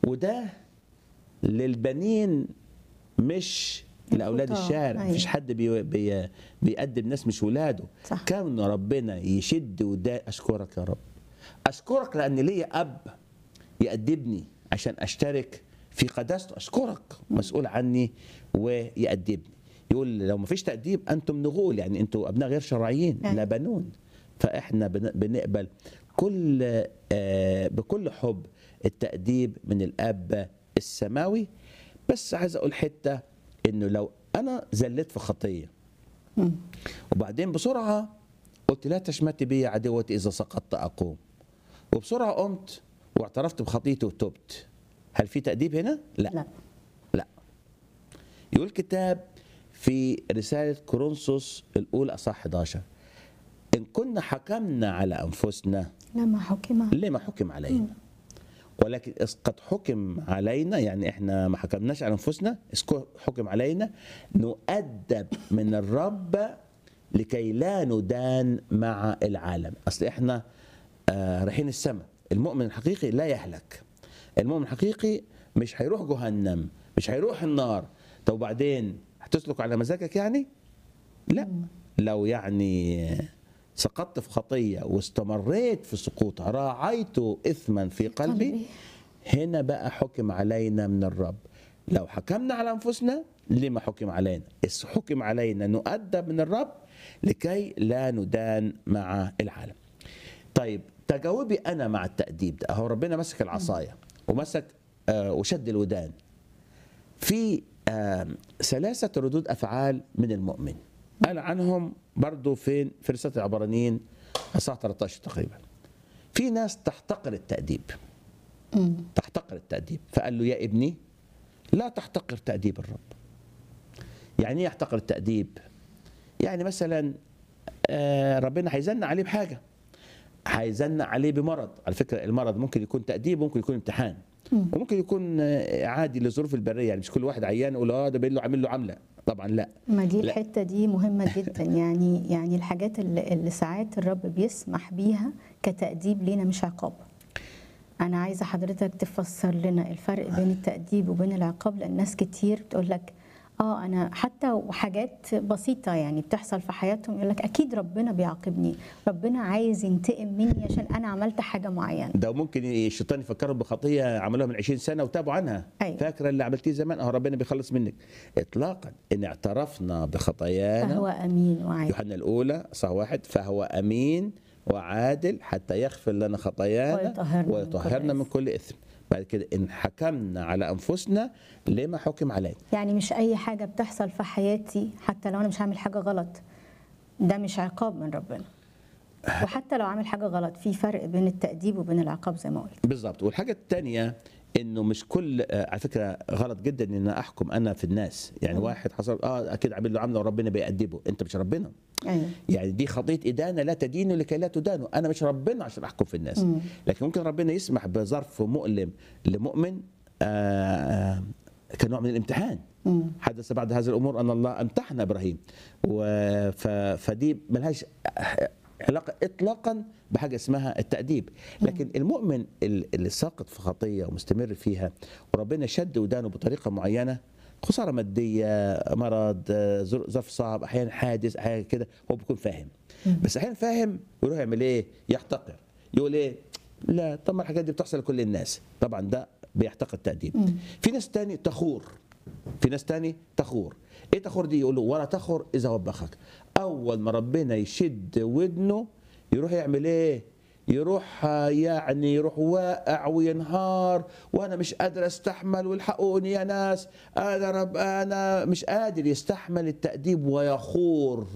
وده للبنين مش لاولاد الخطاة. الشارع أيوة. مفيش حد بي بي بيقدم ناس مش ولاده صح. كان ربنا يشد وده اشكرك يا رب اشكرك لان ليا اب يأدبني عشان اشترك في قداسته اشكرك مسؤول عني ويأدبني يقول لو مفيش تأديب انتم نغول يعني انتم ابناء غير شرعيين أيوة. لا بنون فاحنا بن- بنقبل كل آه، بكل حب التأديب من الاب السماوي بس عايز اقول حته انه لو انا زلت في خطيه مم. وبعدين بسرعه قلت لا تشمتي بي عدوتي اذا سقطت اقوم وبسرعه قمت واعترفت بخطيتي وتبت هل في تأديب هنا؟ لا لا لا يقول الكتاب في رسالة كورنثوس الأولى أصح 11 إن كنا حكمنا على أنفسنا لما حكم لما حكم علينا ولكن إذ قد حكم علينا يعني احنا ما حكمناش على انفسنا إذ حكم علينا نؤدب من الرب لكي لا ندان مع العالم اصل احنا آه رايحين السماء المؤمن الحقيقي لا يهلك المؤمن الحقيقي مش هيروح جهنم مش هيروح النار طب وبعدين هتسلك على مزاجك يعني لا لو يعني سقطت في خطية واستمريت في سقوطها راعيت إثما في قلبي قلبي. هنا بقى حكم علينا من الرب لو حكمنا على أنفسنا لما حكم علينا إذ حكم علينا نؤدب من الرب لكي لا ندان مع العالم طيب تجاوبي أنا مع التأديب ده هو ربنا مسك العصاية ومسك آه وشد الودان في آه ثلاثة ردود أفعال من المؤمن قال عنهم برضو فين في رسالة العبرانيين أصحاح 13 تقريبا في ناس تحتقر التأديب مم. تحتقر التأديب فقال له يا ابني لا تحتقر تأديب الرب يعني ايه يحتقر التأديب يعني مثلا آه، ربنا هيزن عليه بحاجة هيزن عليه بمرض على فكرة المرض ممكن يكون تأديب ممكن يكون امتحان وممكن يكون آه، عادي لظروف البرية يعني مش كل واحد عيان يقول اه ده بيقول له عامل له عاملة طبعا لا ما دي لا. الحته دي مهمه جدا يعني يعني الحاجات اللي, اللي ساعات الرب بيسمح بيها كتأديب لينا مش عقاب انا عايزه حضرتك تفسر لنا الفرق بين التأديب وبين العقاب لان ناس كتير بتقول لك اه انا حتى وحاجات بسيطه يعني بتحصل في حياتهم يقول لك اكيد ربنا بيعاقبني ربنا عايز ينتقم مني عشان انا عملت حاجه معينه ده ممكن الشيطان يفكرهم بخطيه عملوها من 20 سنه وتابوا عنها أيوة. فاكره اللي عملتيه زمان اهو ربنا بيخلص منك اطلاقا ان اعترفنا بخطايانا فهو امين وعادل يوحنا الاولى صح واحد فهو امين وعادل حتى يغفر لنا خطايانا ويطهرنا من كل ويطهرنا من إثم. كل اثم بعد كده ان حكمنا على انفسنا لما حكم علينا يعني مش اي حاجه بتحصل في حياتي حتى لو انا مش هعمل حاجه غلط ده مش عقاب من ربنا وحتى لو عامل حاجه غلط في فرق بين التأديب وبين العقاب زي ما قلت بالظبط والحاجه الثانيه انه مش كل آه، على فكره غلط جدا ان أنا احكم انا في الناس يعني واحد حصل اه اكيد عامل له عامله وربنا بيأدبه انت مش ربنا ايوه يعني دي خطيه ادانه لا تدينوا لكي لا تدانوا انا مش ربنا عشان احكم في الناس مم. لكن ممكن ربنا يسمح بظرف مؤلم لمؤمن آه، آه، كنوع من الامتحان مم. حدث بعد هذه الامور ان الله امتحن ابراهيم و- ف- فدي ملهاش علاقه اطلاقا بحاجه اسمها التاديب لكن المؤمن ال- اللي ساقط في خطيه ومستمر فيها وربنا شد ودانه بطريقه معينه خساره ماديه مرض آه، ظر- ظرف صعب احيانا حادث احيانا كده هو بيكون فاهم بس احيانا فاهم ويروح يعمل ايه يحتقر يقول ايه لا طب ما الحاجات دي بتحصل لكل الناس طبعا ده بيحتقر التاديب في ناس تاني تخور في ناس تاني تخور ايه تخور دي يقول له ولا تخور اذا وبخك اول ما ربنا يشد ودنه يروح يعمل ايه يروح آه، يعني يروح واقع وينهار وانا مش قادر استحمل والحقوني يا ناس انا رب انا مش قادر يستحمل التاديب ويخور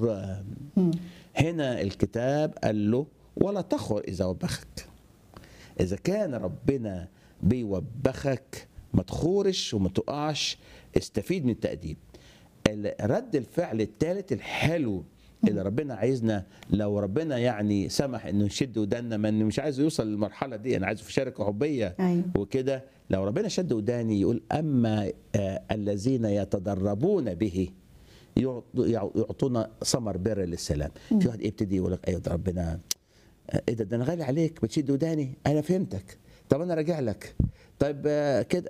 هنا الكتاب قال له ولا تخور اذا وبخك اذا كان ربنا بيوبخك ما تخورش وما تقعش استفيد من التأديب ال- رد الفعل الثالث الحلو اللي ربنا عايزنا لو ربنا يعني سمح انه نشد ودانا ما إنه مش عايز يوصل للمرحله دي انا عايزه في شركه حبيه أيوة. وكده لو ربنا شد وداني يقول اما آه الذين يتدربون به يعط- يع- يعطونا ثمر بر للسلام في واحد يبتدي يقول لك ايوه ده ربنا ايه ده ده انا غالي عليك بتشد وداني انا فهمتك طب انا راجع لك طيب آه، كده